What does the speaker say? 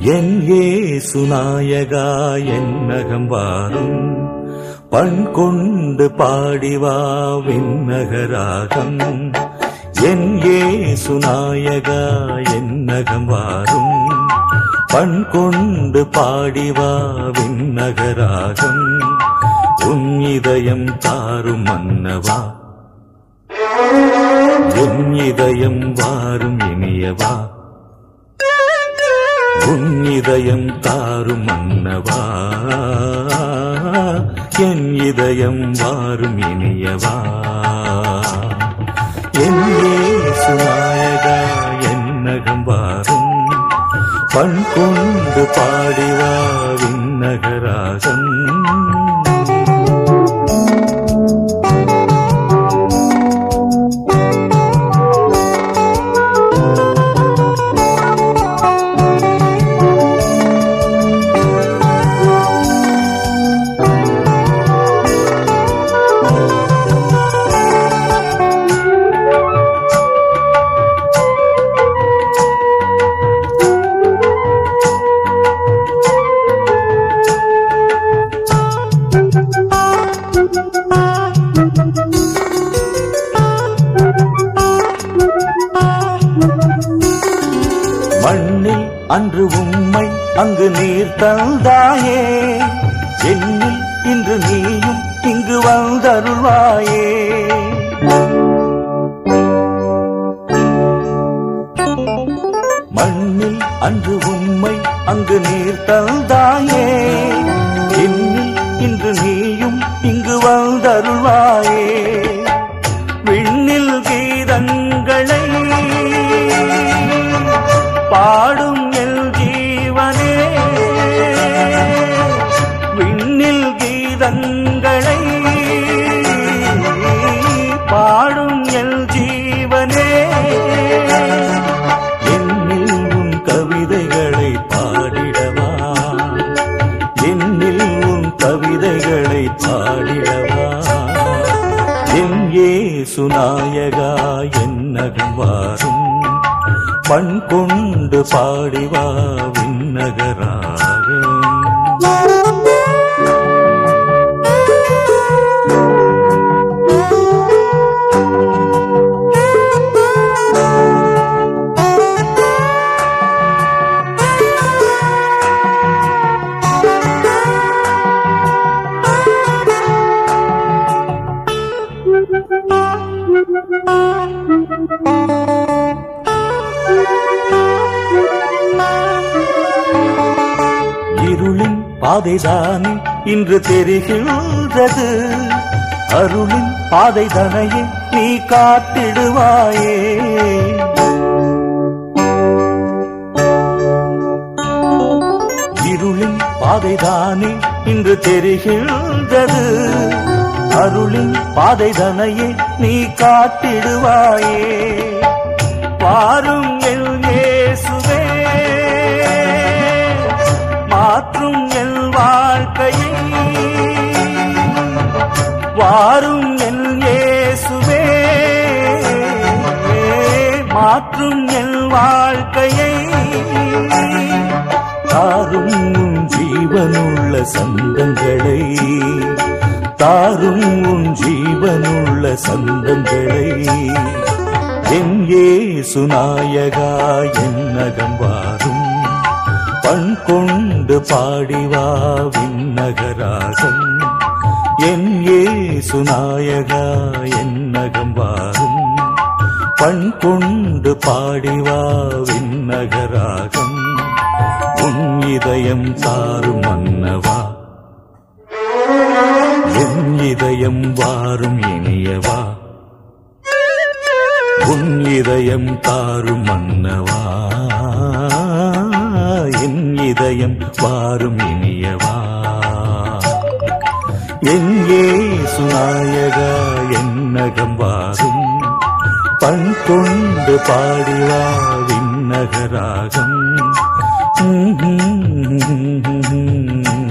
என் ஏசுநாயகா என்னகம் வாரும் பண் கொண்டு பாடிவா விண்ணகராகம் என் ஏசுநாயகா என்னகம் வாரும் பண் கொண்டு பாடிவா விண்ணகராகம் உன் இதயம் தாரும் மன்னவா உன் இதயம் வாரும் இனியவா உன் இதயம் தாரும் மன்னவா என் இதயம் வாரும் இனியவா என் சுநாயகா என்னகம் வாரும் பண் கொண்டு பாடிவா விண்ணகராகம் மண்ணில் அன்று உம்மை அங்கு நீர் தந்தாயே என்னில் இன்று நீயும் இங்கு வந்தருள்வாயே மண்ணில் அன்று உம்மை அங்கு நீர் தந்தாயே என்னில் இன்று நீயும் இங்கு வந்தருள்வாயே விண்ணில் கீதங்களை பாடும் எல் ஜீவனே விண்ணில் கீதங்களை பாடும் எல் ஜீவனே என்னில் உன் கவிதைகளை பாடிடவா என்னில் உன் கவிதைகளை பாடிடவா என் ஏசுநாயகா என்னகம் வாரும் பண் கொண்டு பாடிவா விண்ணகராகம் இருளின் பாதைதானே இன்று தெரிகின்றது அருளின் பாதைதனையே நீ காத்திடுவாயே இருளின் பாதைதானே இன்று தெரிகின்றது அருளின் பாதைதனையே நீ காத்திடுவாயே பாரும் எல் இயேசுவே மாற்றும் என் வாழ்க்கையை வாரும் என் இயேசுவே மாற்றும் என் வாழ்க்கையை தாரும் உன் ஜீவனுள்ள சந்தங்களை தாரும் உன் ஜீவனுள்ள சந்தங்களை என் ஏசுநாயகா என்னகம் வாரும் பண் கொண்டு பாடிவா விண்ணகராகம் என் ஏசுநாயகா என்னகம் வாரும் பண் கொண்டு பாடிவா விண்ணகராகம் உன் இதயம் தாரும் மன்னவா என் இதயம் வாரும் இனியவா உன் இதயம் தாரும் மன்னவா என் இதயம் வாரும் இனியவா என் ஏசுநாயகா என்னகம் வாரும் பண் கொண்டு பாடிவா விண்ணகராகம்